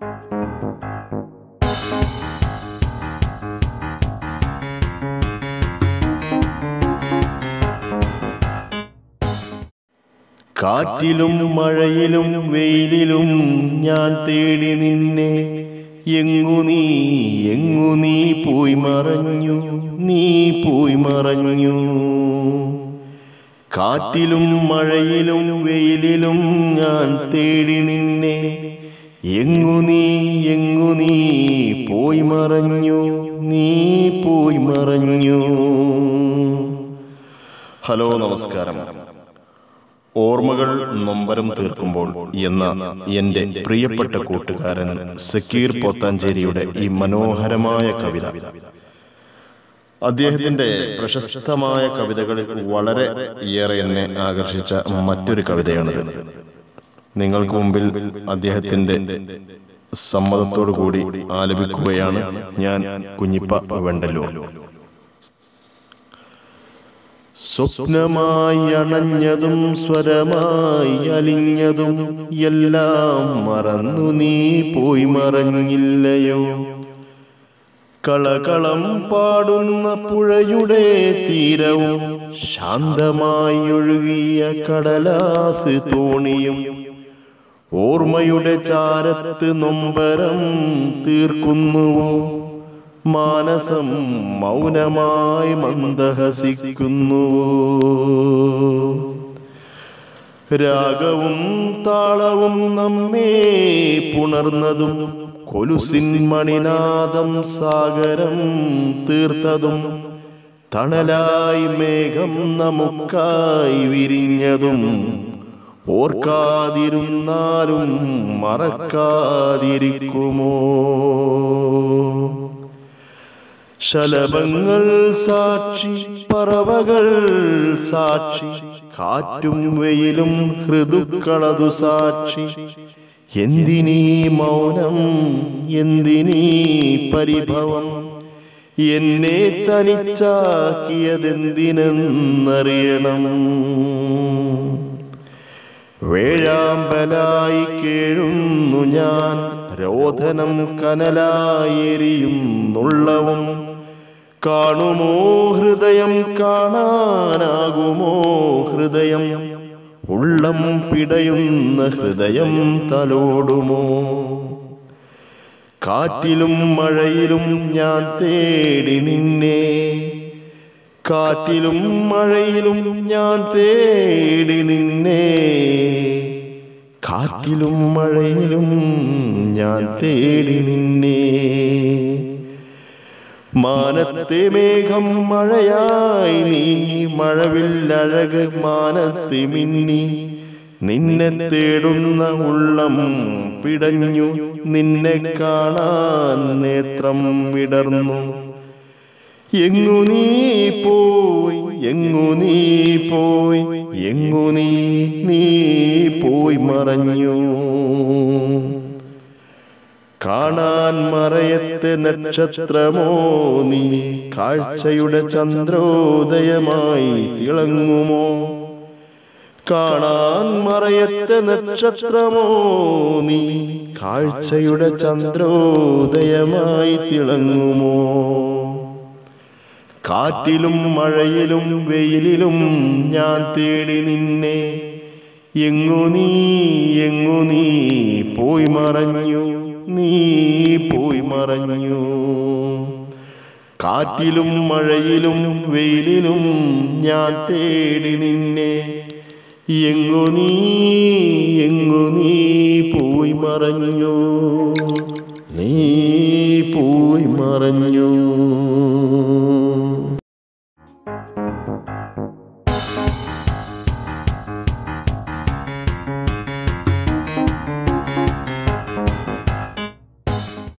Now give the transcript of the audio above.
കാറ്റിലും മഴയിലും വെയിലിലും ഞാൻ തേടി നിന്നെ എങ്ങു നീ എങ്ങു നീ പോയി മറഞ്ഞു നീ പോയി മറഞ്ഞു കാറ്റിലും മഴയിലും വെയിലിലും ഞാൻ തേടി നിന്നെ എങ്ങു നീ എങ്ങു നീ പോയി മറഞ്ഞു നീ പോയി മറഞ്ഞു ഹലോ നമസ്കാരം ഓർമ്മകൾ നൊമ്പരം തീർക്കുമ്പോൾ എന്ന എൻ്റെ പ്രിയപ്പെട്ട കൂട്ടുകാരൻ സക്കീർ പോത്താഞ്ചേരിയുടെ ഈ മനോഹരമായ കവിത അദ്ദേഹത്തിന്റെ പ്രശസ്തമായ കവിതകളിൽ വളരെ ഏറെ എന്നെ ആകർഷിച്ച മറ്റൊരു കവിതയാണിത് നിങ്ങൾക്ക് മുമ്പിൽ അദ്ദേഹത്തിന്റെ സമ്മതത്തോടു കൂടി ആലപിക്കുകയാണ് ഞാൻ കുഞ്ഞിപ്പ വെണ്ടല്ലൂർ സ്വപ്നമായി അണഞ്ഞതും സ്വരമായി അലിഞ്ഞതും എല്ലാം മറന്നു നീ പോയി മറഞ്ഞില്ലയോ കളകളം പാടുന്ന പുഴയുടെ തീരവും ശാന്തമായി ഒഴുകിയ കടലാസ് തോണിയും ഓർമ്മയുടെ ചാരത്ത് നൊമ്പരം തീർക്കുന്നുവോ മാനസം മൗനമായി മന്ദഹസിക്കുന്നുവോ രാഗവും താളവും നമ്മെ പുണർന്നതും കൊലുസിൻ മണിനാദം സാഗരം തീർത്തതും തണലായി മേഘം നമുക്കായി വിരിഞ്ഞതും ഓർക്കാതിരുന്നാലും മറക്കാതിരിക്കുമോ ശലഭങ്ങൾ സാക്ഷി പറവകൾ സാക്ഷി കാറ്റും വെയിലും ഋതുക്കളതു സാക്ഷി എന്തിനീ മൗനം എന്തിനീ പരിഭവം എന്നെ തനിച്ചാക്കിയതെന്തിനെന്നറിയണം വേഴാമ്പലായി കേഴുന്നു ഞാൻ രോധനം കനലായി എരിയുന്നുള്ളവും കാണുമോ ഹൃദയം കാണാനാകുമോ ഹൃദയം ഉള്ളം പിടയുന്ന ഹൃദയം തലോടുമോ കാറ്റിലും മഴയിലും ഞാൻ തേടി നിന്നെ കാറ്റിലും മഴയിലും ഞാൻ തേടി നിന്നെ കാറ്റിലും മഴയിലും ഞാൻ തേടി നിന്നെ മാനത്തെ മേഘം മഴയായി നീങ്ങി മഴവില്ലഴക് മാനത്തെ മിന്നി നിന്നെ തേടുന്ന ഉള്ളം പിടഞ്ഞു നിന്നെ കാണാൻ നേത്രം വിടർന്നു എങ്ങു നീ പോയി എങ്ങു നീ പോയി എങ്ങു നീ നീ പോയി മറഞ്ഞു കാണാൻ മറയത്തെ നക്ഷത്രമോ നീ കാഴ്ചയുടെ ചന്ദ്രോദയമായി തിളങ്ങുമോ കാണാൻ മറയത്തെ നക്ഷത്രമോ നീ കാഴ്ചയുടെ ചന്ദ്രോദയമായി തിളങ്ങുമോ കാറ്റിലും മഴയിലും വെയിലിലും ഞാൻ തേടി നിന്നെ എങ്ങു നീ എങ്ങു നീ പോയി മറഞ്ഞു നീ പോയി മറഞ്ഞു കാറ്റിലും മഴയിലും വെയിലിലും ഞാൻ തേടി നിന്നെ എങ്ങു നീ എങ്ങു നീ പോയി മറഞ്ഞു നീ പോയി മറഞ്ഞു